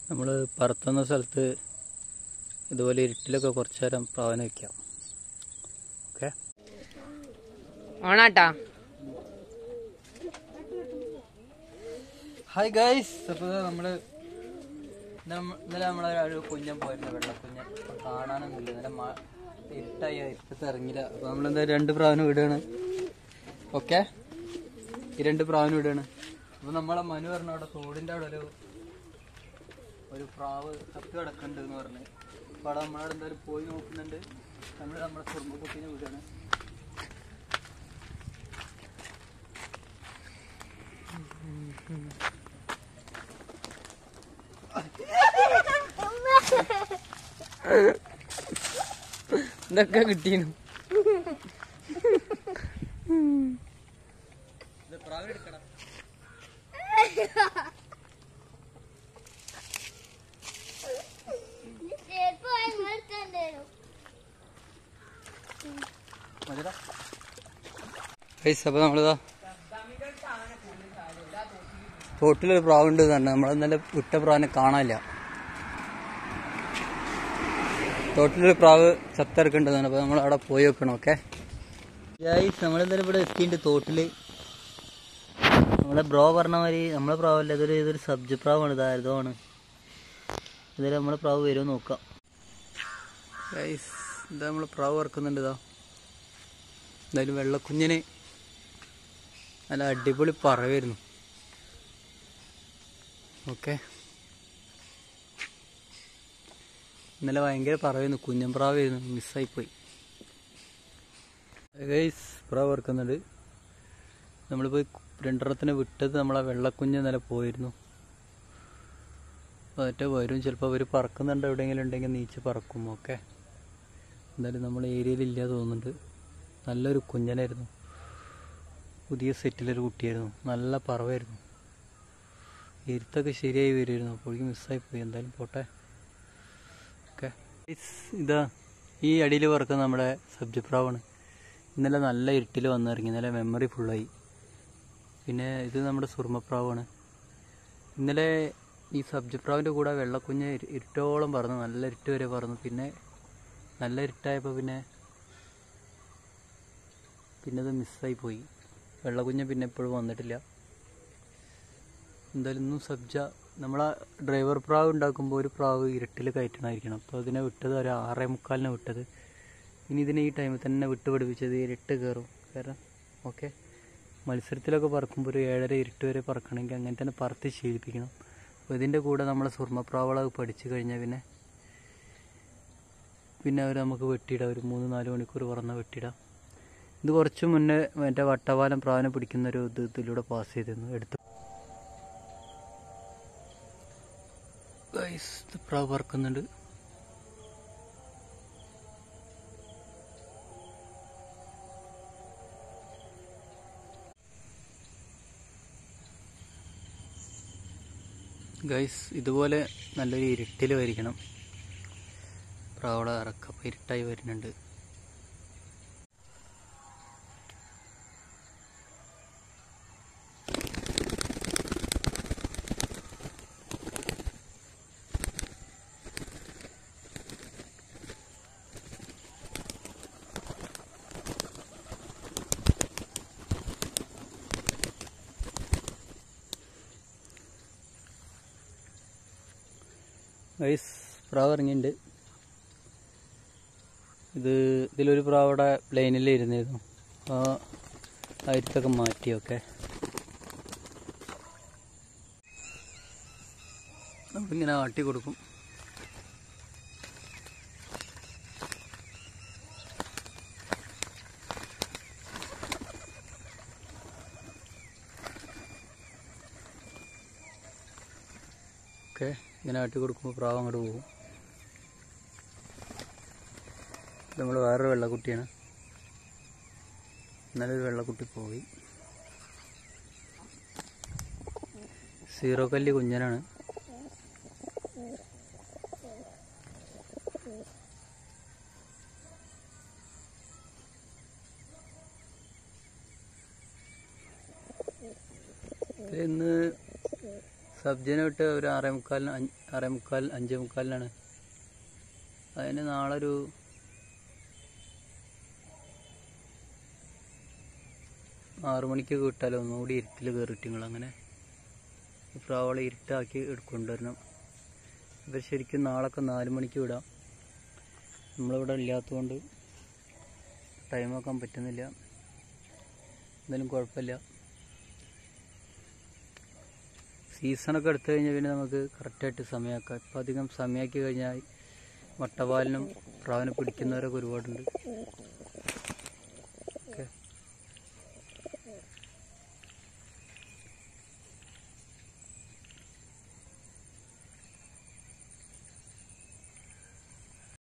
നമ്മൾ പറത്തുന്ന സ്ഥലത്ത് ഇതുപോലെ ഇരുട്ടിലൊക്കെ കുറച്ചു നേരം പ്രാവനെ വയ്ക്കാം ഓക്കെ ഓണാട്ടാ ഹായ് ഗൈസ് അപ്പോൾ നമ്മൾ ഇന്നലെ നമ്മളെ ഒരു കുഞ്ഞൻ പോയിരുന്നു വെള്ളക്കുഞ്ഞൻ അപ്പൊ കാണാനൊന്നുമില്ല ഇന്നലെ മ ഇരുട്ടായി ഇരുട്ടത്ത് ഇറങ്ങില്ല അപ്പോൾ നമ്മളെന്താ രണ്ട് പ്രാവിനും വിടുകയാണ് ഓക്കെ ഈ രണ്ട് പ്രാവിനും വിടുകയാണ് അപ്പോൾ നമ്മളെ മനു പറഞ്ഞ അവിടെ തോടിൻ്റെ അവിടെ ഒരു ഒരു പ്രാവ് തപ്പി കിടക്കുന്നുണ്ട് എന്ന് പറഞ്ഞ് അപ്പോൾ അവിടെ നമ്മളവിടെ എന്തായാലും പോയി നോക്കുന്നുണ്ട് നമ്മൾ നമ്മളെ കുടുംബക്കുട്ടിനെ വിടുകയാണ് ഇതൊക്കെ കിട്ടീനു ഇത് പ്രാവിനെടുക്കണം മതിടാ ഗൈസ് അപ്പോൾ നമ്മളിതാ തോട്ടിലൊരു പ്രാവുണ്ട് തന്നെ നമ്മൾ ഇന്നലെ വിട്ട പ്രാവിനെ കാണാനില്ല തോട്ടിലൊരു പ്രാവ് ചത്തിറക്കുന്നുണ്ട് അപ്പോൾ നമ്മൾ അവിടെ പോയി വെക്കണം ഓക്കെ ഗൈസ് നമ്മളെന്തായാലും ഇവിടെ എത്തിയിട്ടുണ്ട് തോട്ടിൽ നമ്മളെ ബ്രോ പറഞ്ഞ മാതിരി നമ്മളെ പ്രാവല്ല ഇതൊരു ഇതൊരു സബ്ജ പ്രാവാണ് ഇതായതാണ് ഇതിൽ നമ്മളെ പ്രാവ് വരുമോ നോക്കാം ഗൈസ് ഇതാ നമ്മൾ പ്രാവ് ഇറക്കുന്നുണ്ട് ഇതാ എന്തായാലും വെള്ളക്കുഞ്ഞിന് നല്ല അടിപൊളി പറവായിരുന്നു ഓക്കെ ഇന്നലെ ഭയങ്കര പറവായിരുന്നു കുഞ്ഞൻ പ്രാവായിരുന്നു മിസ്സായിപ്പോയി ഗൈസ് പ്രാവ് ഇറക്കുന്നുണ്ട് നമ്മളിപ്പോൾ രണ്ടെണ്ണത്തിനെ വിട്ടത് നമ്മളെ വെള്ളക്കുഞ്ഞ് ഇന്നലെ പോയിരുന്നു ഒറ്റ വരും ചിലപ്പോൾ അവർ പറക്കുന്നുണ്ട് എവിടെയെങ്കിലും ഉണ്ടെങ്കിൽ നീച്ച് പറക്കും ഓക്കെ എന്തായാലും നമ്മുടെ ഏരിയയിൽ ഇല്ല തോന്നുന്നുണ്ട് നല്ലൊരു കുഞ്ഞനായിരുന്നു പുതിയ സെറ്റിലൊരു കുട്ടിയായിരുന്നു നല്ല പറവായിരുന്നു എരുത്തൊക്കെ ശരിയായി വരുമായിരുന്നു അപ്പോഴേക്കും മിസ്സായി പോയി എന്തായാലും പോട്ടെ ഓക്കെ ഇതാ ഈ അടിയിൽ പറക്കുന്ന നമ്മുടെ സബ്ജക്ട് പ്രാവാണ് ഇന്നലെ നല്ല ഇരുട്ടിൽ വന്നിറങ്ങി ഇന്നലെ മെമ്മറി ഫുള്ളായി പിന്നെ ഇത് നമ്മുടെ സുർമ്മപ്രാവാണ് ഇന്നലെ ഈ സബ്ജക്ട് പ്രാവിൻ്റെ കൂടെ വെള്ളക്കുഞ്ഞ് ഇരു- ഇരുട്ടോളം പറന്നു നല്ല ഇരുട്ട് വരെ പറന്നു പിന്നെ നല്ല ഇരുട്ടായപ്പോൾ പിന്നെ പിന്നെ ഇത് മിസ്സായി പോയി വെള്ളക്കുഞ്ഞ് പിന്നെ എപ്പോഴും വന്നിട്ടില്ല എന്തായാലും ഇന്നും സബ്ജ നമ്മളെ ഡ്രൈവർ പ്രാവ് ഉണ്ടാക്കുമ്പോൾ ഒരു പ്രാവ് ഇരുട്ടിൽ കയറ്റണമായിരിക്കണം അപ്പോൾ അതിനെ വിട്ടത് ഒരു ആറേ മുക്കാലിനെ വിട്ടത് ഇനി ഇതിനെ ഈ ടൈമിൽ തന്നെ വിട്ട് പഠിപ്പിച്ചത് ഇരുട്ട് കയറും കാരണം ഓക്കെ മത്സരത്തിലൊക്കെ പറക്കുമ്പോൾ ഒരു ഏഴര ഇരുട്ട് വരെ പറക്കണമെങ്കിൽ അങ്ങനെ തന്നെ പറത്തി ശീലിപ്പിക്കണം അപ്പോൾ ഇതിൻ്റെ കൂടെ നമ്മളെ സ്വർണ്ണപ്രാവളവ് പഠിച്ചു കഴിഞ്ഞാൽ പിന്നെ പിന്നെ അവർ നമുക്ക് വെട്ടിയിടാം ഒരു മൂന്ന് നാല് മണിക്കൂർ പറന്ന വെട്ടിയിടാം ഇത് കുറച്ച് മുന്നേ മറ്റേ വട്ടവാലം പ്രാവിനെ പിടിക്കുന്ന ഒരു ഇത് ഇതിലൂടെ പാസ് ചെയ്തിരുന്നു എടുത്ത് ഗൈസ് ഇത് പ്രാവ് പറക്കുന്നുണ്ട് ഗൈസ് ഇതുപോലെ നല്ലൊരു ഇരുട്ടിൽ വരിക്കണം പ്രാവള ഇറക്കപ്പം ഇരുട്ടായി വരുന്നുണ്ട് ഗൈസ് പ്രാവ് ഇറങ്ങിയിട്ടുണ്ട് ഇത് ഇതിലൊരു പ്രാവ് അവിടെ പ്ലെയിനിൽ ഇരുന്നിരുന്നു ആ അരുത്തൊക്കെ മാറ്റി ഓക്കെ നമ്മളിങ്ങനെ ആട്ടി കൊടുക്കും ഓക്കെ ഇങ്ങനെ ആട്ടി കൊടുക്കുമ്പോൾ പ്രാവ് അങ്ങോട്ട് പോകും നമ്മൾ വേറൊരു വെള്ളക്കുട്ടിയാണ് ഇന്നലെ ഒരു വെള്ളക്കുട്ടി പോയി സീറോ കല്ലി കുഞ്ഞനാണ് ഇന്ന് സബ്ജിനെ വിട്ട് ഒരു ആറേ മുക്കാലിന് അഞ്ച് ആറേ മുക്കാൽ അഞ്ചേ മുക്കാലിനാണ് അതിന് നാളെ ഒരു ആറു മണിക്ക് വിട്ടാലോ ഒന്നുകൂടി ഇരുട്ടിൽ കയറിയിട്ട് നിങ്ങൾ അങ്ങനെ ഈ പ്രാവളെ ഇരുട്ടാക്കി കൊണ്ടുവരണം ഇവർ ശരിക്കും നാളൊക്കെ നാല് മണിക്ക് വിടാം നമ്മളിവിടെ ഇല്ലാത്തതുകൊണ്ട് ടൈം ആക്കാൻ പറ്റുന്നില്ല എന്തായാലും കുഴപ്പമില്ല സീസണൊക്കെ എടുത്തു കഴിഞ്ഞാൽ പിന്നെ നമുക്ക് കറക്റ്റായിട്ട് സമയമാക്കാം ഇപ്പം അധികം സമയമാക്കി കഴിഞ്ഞാൽ വട്ടവാലിനും പ്രാവിനെ പിടിക്കുന്നവരൊക്കെ ഒരുപാടുണ്ട്